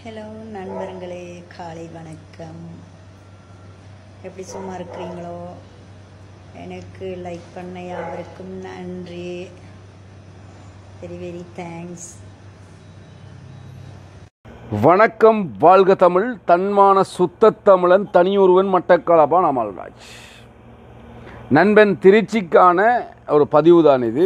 Hello நண்பர்களே காலை வணக்கம் எப்படி சும்மா இருக்கிறீங்களோ எனக்கு லைக் பண்ண யாவருக்கும் நன்றி வெரி வெரி தேங்க்ஸ் வணக்கம் வாழ்க தமிழ் தன்மான சுத்த தமிழன் தனியொருவன் மட்டக்களப்பான் அமல்ராஜ் நண்பன் திருச்சிக்கான ஒரு பதிவு தான் இது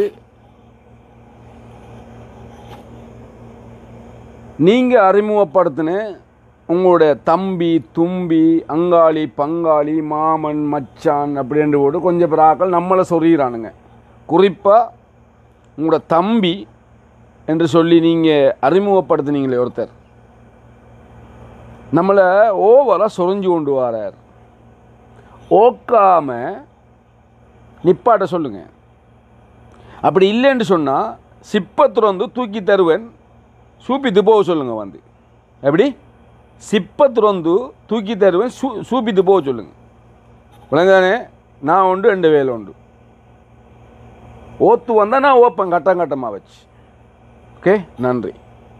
நீங்கள் அறிமுகப்படுத்தின உங்களுடைய தம்பி தும்பி அங்காளி பங்காளி மாமன் மச்சான் அப்படின்ற போட்டு கொஞ்சம் பிறாக்கள் நம்மளை சொல்லிடுறானுங்க குறிப்பாக உங்களோட தம்பி என்று சொல்லி நீங்கள் அறிமுகப்படுத்துனீங்களே ஒருத்தர் நம்மளை ஓவராக சொரிஞ்சு கொண்டு வரார் ஓக்காம நிப்பாட்ட சொல்லுங்க அப்படி இல்லைன்னு சொன்னால் சிப்பை துறந்து தூக்கி தருவேன் சூப்பித்து போக சொல்லுங்க வந்து எப்படி சிப்பை துறந்து தூக்கி தருவேன் சூ சூப்பித்து போக சொல்லுங்க விளங்கானே நான் உண்டு ரெண்டு வேலை உண்டு ஓத்து வந்தால் நான் ஓப்பேன் கட்டம் கட்டமாக வச்சு ஓகே நன்றி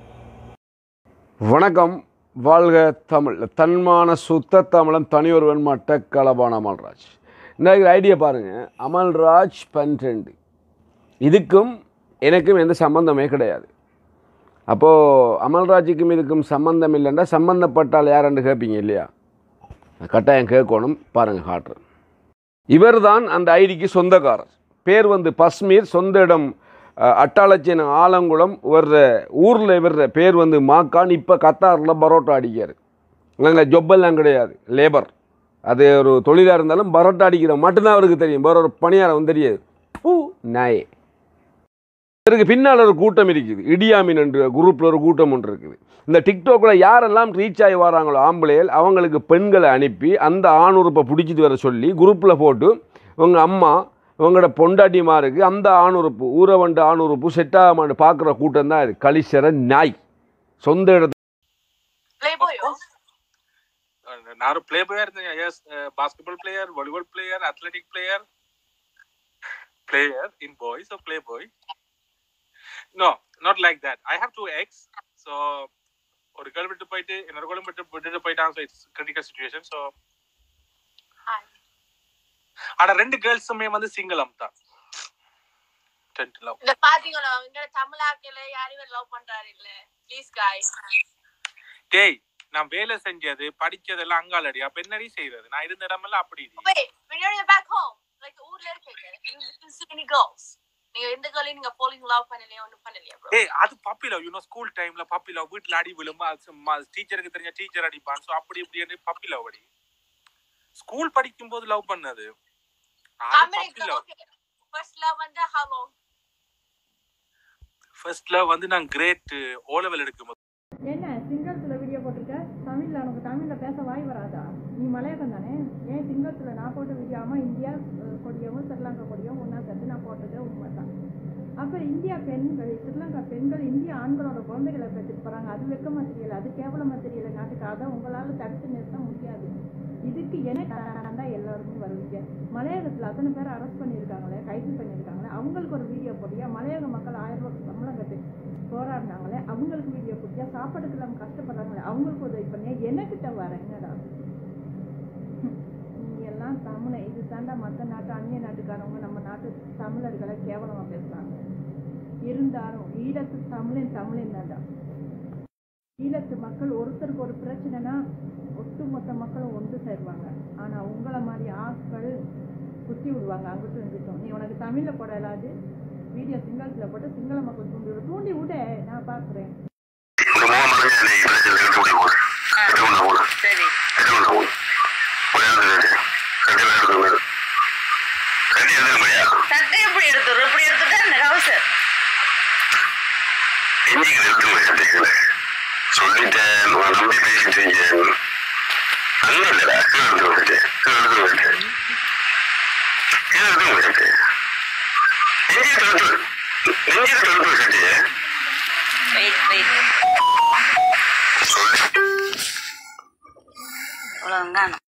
வணக்கம் வாழ்க தமிழ் தன்மான சுத்த தமிழன் தனியொருவன் மட்ட கலபான அமல்ராஜ் இந்த ஐடியா பாருங்கள் அமல்ராஜ் பன்ரெண்டு இதுக்கும் எனக்கும் எந்த சம்பந்தமே கிடையாது அப்போது அமல்ராஜுக்கும் இதுக்கும் சம்பந்தம் இல்லைன்னா சம்பந்தப்பட்டால் யாருன்னு கேட்பீங்க இல்லையா கட்டாயம் கேட்கணும் பாருங்கள் காட்டுறேன் இவர் தான் அந்த ஐடிக்கு சொந்தக்காரர் பேர் வந்து பஸ்மீர் சொந்த இடம் அஹ், அட்டாளச்சேன ஆலங்குளம் இவர் ஊரில் இவர் பேர் வந்து மாக்கான் இப்போ கத்தாரில் பரோட்டா அடிக்கார் இல்லைங்க ஜொப்பெல்லாம் கிடையாது லேபர் அது ஒரு தொழிலாக இருந்தாலும் பரோட்டா அடிக்கிற மட்டும்தான் அவருக்கு தெரியும் வேற ஒரு பணியாரம் தெரியாது பூ நாயே இதற்கு பின்னால் ஒரு கூட்டம் இருக்குது இடியாமின் என்ற குரூப்பில் ஒரு கூட்டம் ஒன்று இருக்குது இந்த டிக்டாக்கில் யாரெல்லாம் ரீச் ஆகி வராங்களோ ஆம்பளைகள் அவங்களுக்கு பெண்களை அனுப்பி அந்த ஆணுறுப்பை பிடிச்சிட்டு வர சொல்லி குரூப்பில் போட்டு இவங்க அம்மா இவங்களோட பொண்டாட்டிமாருக்கு அந்த ஆணுறுப்பு ஊரவண்டு ஆணுறுப்பு செட் ஆகாமான்னு பார்க்குற கூட்டம் தான் இது கலிசர நாய் சொந்த இடத்து Playboy-ஓ? ನಾನು play player as basketball player volleyball player athletic player player in boys or play boy no not like that I have two ex so ஒரு கேர்ள் விட்டு போயிட்டு இன்னொரு கேர்ள் விட்டு விட்டுட்டு போயிட்டான் so it's critical situation so Hi. ஆனா ரெண்டு கேர்ள்ஸுமே வந்து சிங்கிள் அம்தான் டென்ட் லவ் இந்த பாத்தீங்களா இங்க தமிழ் ஆட்கள யாரையும் லவ் பண்றாரு இல்ல ப்ளீஸ் காய்ஸ் டேய் நான் வேலை செஞ்சது படிச்சதெல்லாம் அங்காலடி அப்ப என்னடி செய்யறது நான் இருந்த இடமெல்லாம் அப்படி இது. wait when you're back home like ஊர்ல இருக்கீங்க you didn't see any girls நீங்க எந்த கேர்ளையும் நீங்க falling in love பண்ணலையா ஒண்ணும் பண்ணலையா bro ஏய் அது பப்பி லவ் யூனோ ஸ்கூல் டைம்ல பப்பி லவ் வீட்ல அடி விழுமா டீச்சருக்கு தெரிஞ்ச டீச்சர் அடிப்பான் சோ அப்படி இப்படி பப்பி லவ் அடி ஸ்கூல் படிக்கும் போது லவ் பண்ணது how அது many பப்பி லவ் okay first love வந்து how long ஃபர்ஸ்ட் லவ் வந்து நான் கிரேட் ஓ லெவல் எடுக்கும் போது என்ன சிங்களத்தில் வீடியோ போட்டிருக்க தமிழில் உனக்கு தமிழில் பேச வாய் வராதா நீ மலையாளம் தானே ஏன் சிங்களத்தில் நான் போட்ட வீடியோ ஆமாம் இந்தியா அஹ், கொடியவும் ஸ்ரீலங்கா கொடியும் ஒன்றா சேர்த்து நான் போட்டது உண்மை தான் அப்போ இந்தியா பெண்கள் ஸ்ரீலங்கா பெண்கள் இந்திய ஆண்களோட குழந்தைகளை பெற்றுட்டு போகிறாங்க அது வெக்கமாக தெரியல அது கேவலமாக தெரியல நாட்டுக்கு அதை உங்களால் தடுத்து நிறுத்த முடியாது இதுக்கு என்ன காரணம் தான் எல்லாருக்கும் வருவீங்க மலையாளத்தில் அத்தனை பேர் அரெஸ்ட் பண்ணியிருக்காங்களே கைது பண்ணியிருக்காங்களே அவங்களுக்கு ஒரு வீடியோ போட்டியா மலையாள மக்கள் ஆயிரம் ரூபாய்க்கு சம்பளம் கட்டு போராடினாங்களே அவங்களுக்கு வீடியோ கொடுத்தியா சாப்பாடுக்கு இல்லாமல் கஷ்டப்படுறாங்களே அவங்களுக்கு உதவி பண்ணியா எனக்கிட்ட வர என்னடா நீ எல்லாம் தமிழை இது தாண்டா மற்ற நாட்டு அந்நிய நாட்டுக்காரவங்க நம்ம நாட்டு தமிழர்களை கேவலமா பேசுறாங்க இருந்தாலும் ஈழத்து தமிழன் தமிழன் தாண்டா ஈழத்து மக்கள் ஒருத்தருக்கு ஒரு பிரச்சனைனா ஒட்டுமொத்த மக்களும் ஒன்று சேருவாங்க ஆனா உங்களை மாதிரி ஆட்கள் குத்தி விடுவாங்க அங்கிட்டும் இங்கிட்டும் நீ உனக்கு தமிழ்ல போடலாது வீடியோ சிங்களத்துல போட்டு சிங்கள மக்கள் தூண்டி விடு தூண்டி விட நான் பாக்குறேன் சரி சட்டை எப்படி எடுத்துரு எப்படி எடுத்துட்டா இந்த கவுசர் சொல்லிட்டேன் உன் நம்பி பேசிட்டு இருக்கேன் அண்ணன் இல்லடா கீழே எடுத்து விட்டுட்டு கீழே எடுத்து விட்டுட்டு கீழே எடுத்து விட்டுட்டு நெஞ்சில் தொடுத்து நெஞ்சில் தொடுத்து விட்டுட்டு வெயிட் வெயிட் சொல்லி அவ்வளவுதான்